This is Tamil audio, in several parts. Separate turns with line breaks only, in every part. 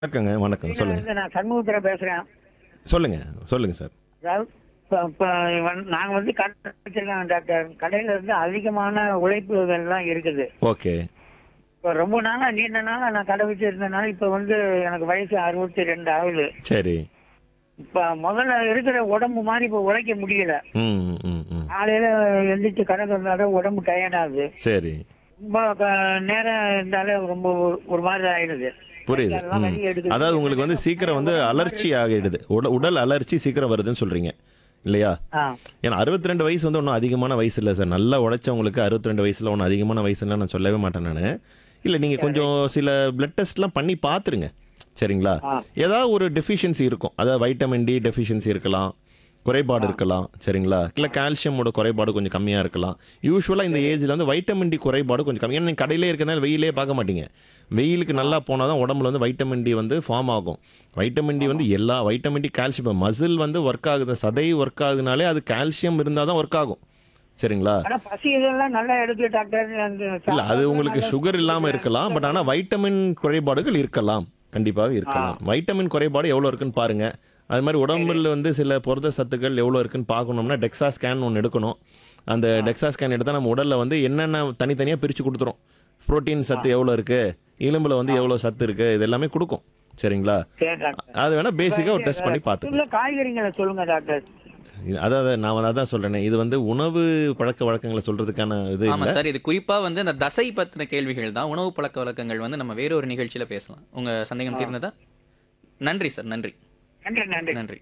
வணக்கங்க வணக்கம் சொல்லுங்க
இருந்து நான் சண்முகத்தில் பேசுறேன்
சொல்லுங்க சொல்லுங்க சார்
அதாவது இப்போ இப்போ வந்து- நாங்க வந்து கடை வச்சிருக்கோம் டாக்டர் கடையில இருந்து அதிகமான உழைப்புகள்லாம் இருக்குது
ஓகே
இப்போ ரொம்ப நாளா நீண்ட நாளா நான் கடை வச்சிருந்தனால இப்போ வந்து எனக்கு வயசு அறுபத்தி ரெண்டு ஆகுது
சரி
இப்போ முதல்ல இருக்கிற உடம்பு மாதிரி இப்போ உழைக்க முடியல
ம் ம் ம்
காலையில எந்திரிச்சு கடை திறந்தாலும் உடம்பு டயர்ட் ஆகுது
சரி
ரொம்ப க- நேரம் இருந்தாலே ரொம்ப ஒரு- ஒரு மாதிரி ஆயிடுது
புரியுது
அதெல்லாம்
ம்.
வெளியே எடுக்குது.
அதாவது உங்களுக்கு வந்து சீக்கிரம் வந்து அலர்ச்சி ஆகிடுது உட- உடல் அலர்ச்சி சீக்கிரம் வருதுன்னு சொல்றீங்க இல்லையா
ஆ
ஏன்னா அறுபத்தி ரெண்டு வயசு வந்து ஒன்றும் அதிகமான வயசு இல்லை சார் நல்லா உழைச்சவங்களுக்கு அறுபத்தி ரெண்டு வயசுல ஒன்றும் அதிகமான வயசுல நான் சொல்லவே மாட்டேன் நான் இல்லை நீங்கள் கொஞ்சம் சில பிளட் டெஸ்ட்லாம் பண்ணி பார்த்துருங்க சரிங்களா
ஆ.
ஏதாவது ஒரு டெஃபிஷியன்சி இருக்கும் அதாவது வைட்டமின் டி டெஃபிஷியன்சி இருக்கலாம் குறைபாடு இருக்கலாம் சரிங்களா இல்லை கால்சியமோட குறைபாடு கொஞ்சம் கம்மியாக இருக்கலாம் யூஸ்வலாக இந்த ஏஜில் வந்து வைட்டமின் டி குறைபாடு கொஞ்சம் கம்மி ஏன்னா நீங்க கடையிலே இருக்கிறனால வெயிலே பார்க்க மாட்டீங்க வெயிலுக்கு நல்லா போனால் தான் உடம்புல வந்து வைட்டமின் டி வந்து ஃபார்ம் ஆகும் வைட்டமின் டி வந்து எல்லா வைட்டமின் டி கால்சியம் மசில் வந்து ஒர்க் ஆகுது சதை ஒர்க் ஆகுதுனாலே அது கால்சியம் இருந்தால் தான் ஒர்க் ஆகும் சரிங்களா
ஆனா பசி இதெல்லாம் நல்லா எடுக்கு டாக்டர் அந்த
இல்ல அது உங்களுக்கு சுகர் இல்லாம இருக்கலாம் பட் ஆனா வைட்டமின் குறைபாடுகள் இருக்கலாம் கண்டிப்பாக இருக்கலாம் வைட்டமின் குறைபாடு எவ்வளவு இருக்குன்னு பாருங்க அது மாதிரி உடம்புல வந்து சில புரத சத்துக்கள் எவ்வளோ இருக்குன்னு பார்க்கணும்னா டெக்ஸா ஸ்கேன் ஒன்று எடுக்கணும் அந்த டெக்ஸா ஸ்கேன் எடுத்தால் நம்ம உடல்ல வந்து என்னென்ன தனித்தனியாக பிரித்து கொடுத்துரும் புரோட்டீன் சத்து எவ்வளோ இருக்கு எலும்புல வந்து எவ்வளோ சத்து இருக்கு இது எல்லாமே கொடுக்கும் சரிங்களா
சரி டாக்டர்
அது வேணா பேசிக்காக ஒரு டெஸ்ட் பண்ணி பார்த்துக்கலாம்
உள்ள காய்கறிகளை சொல்லுங்க டாக்டர்
அதாவது நான் வந்து அதான் சொல்றேனே இது வந்து உணவு பழக்க வழக்கங்களை சொல்றதுக்கான இது
ஆமா
இல்லை
சார் இது குறிப்பா வந்து இந்த தசை பத்தின கேள்விகள் தான் உணவு பழக்க வழக்கங்கள் வந்து நம்ம வேற ஒரு நிகழ்ச்சியில பேசலாம் உங்க சந்தேகம் தீர்ந்ததா நன்றி சார் நன்றி
நன்றி நன்றி
நன்றி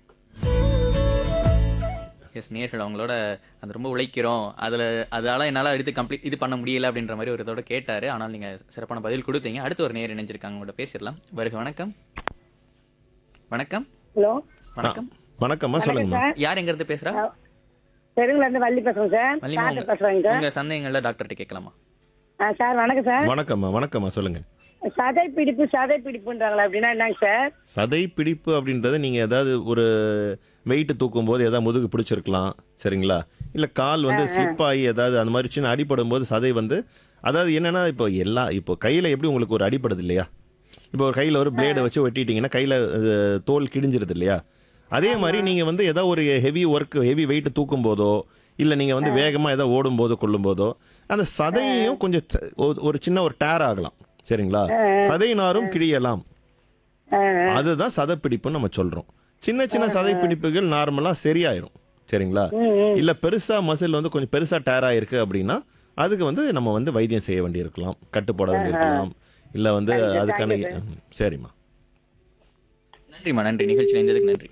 எஸ் நேர்கள் அவங்களோட அது ரொம்ப உழைக்கிறோம் அதுல அதால என்னால எடுத்து கம்ப்ளீட் இது பண்ண முடியல அப்படின்ற மாதிரி ஒரு இதோட கேட்டாரு ஆனால் நீங்க சிறப்பான பதில் கொடுத்தீங்க அடுத்து ஒரு நேர் இணைஞ்சிருக்காங்க உங்கள்ட்ட பேசிடலாம் வருக வணக்கம் வணக்கம்
ஹலோ
வணக்கம்
வணக்கம்மா சொல்லுங்கம்மா
யார் எங்க இருந்து பேசுறா
தெருவுல இருந்து வள்ளி பேசுறேன் சார்
வள்ளிமா
டாக்டர்
உங்க
பேசுறேங்க சார்
உங்க சந்தேகங்கள்ல டாக்டர்கிட்ட கேட்கலாமா
ஆ, சார் வணக்கம் சார்
வணக்கம்மா வணக்கம்மா சொல்லுங்க
சதை பிடிப்பு சதை பிடிப்புன்றாங்களா அப்படின்னா என்னங்க சார்
சதை பிடிப்பு அப்படின்றது நீங்கள் ஏதாவது ஒரு வெயிட் தூக்கும் போது ஏதாவது முதுகு பிடிச்சிருக்கலாம் சரிங்களா இல்லை கால் வந்து ஸ்லிப் ஆகி ஏதாவது அந்த மாதிரி சின்ன அடிபடும் போது சதை வந்து அதாவது என்னன்னா இப்போ எல்லா இப்போ கையில் எப்படி உங்களுக்கு ஒரு அடிபடுது இல்லையா இப்போ ஒரு கையில் ஒரு பிளேடை வச்சு வெட்டிட்டீங்கன்னா கையில் தோல் கிழிஞ்சிருது இல்லையா அதே மாதிரி நீங்கள் வந்து ஏதோ ஒரு ஹெவி ஒர்க் ஹெவி வெயிட் தூக்கும் போதோ இல்லை நீங்கள் வந்து வேகமாக ஏதோ ஓடும் போதோ கொள்ளும் போதோ அந்த சதையும் கொஞ்சம் த- ஒரு- ஒரு சின்ன ஒரு டேர் ஆகலாம் சரிங்களா சதை நாரும் கிழியலாம் அதுதான் சதைப்பிடிப்புன்னு நம்ம சொல்றோம் சின்ன சின்ன சதைப்பிடிப்புகள் நார்மலா சரியாயிரும் சரிங்களா இல்ல பெருசா மசில் வந்து கொஞ்சம் பெருசா டேர் ஆயிருக்கு அப்படின்னா அதுக்கு வந்து நம்ம வந்து வைத்தியம் செய்ய வேண்டியிருக்கலாம் கட்டு போட வேண்டியிருக்கலாம் இல்ல வந்து அதுக்கான ம், சரிம்மா
நன்றிம்மா நன்றி நிகழ்ச்சியில் இணைந்ததுக்கு நன்றி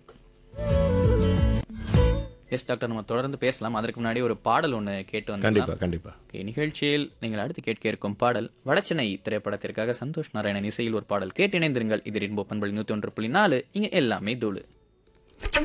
எஸ் டாக்டர் நம்ம தொடர்ந்து பேசலாம் அதற்கு முன்னாடி ஒரு பாடல் ஒன்று கேட்டு
கண்டிப்பா
வந்து
கண்டிப்பா
ஓகே நிகழ்ச்சியில் நீங்கள் அடுத்து கேட்க இருக்கும் பாடல் வடச்சென்னை திரைப்படத்திற்காக சந்தோஷ் நாராயணன் இசையில் ஒரு பாடல் கேட்டு இணைந்திருங்கள் இது ரென்போ பண்பல் நூற்றி ஒன்று புள்ளி நாலு இங்கே எல்லாமே தூளு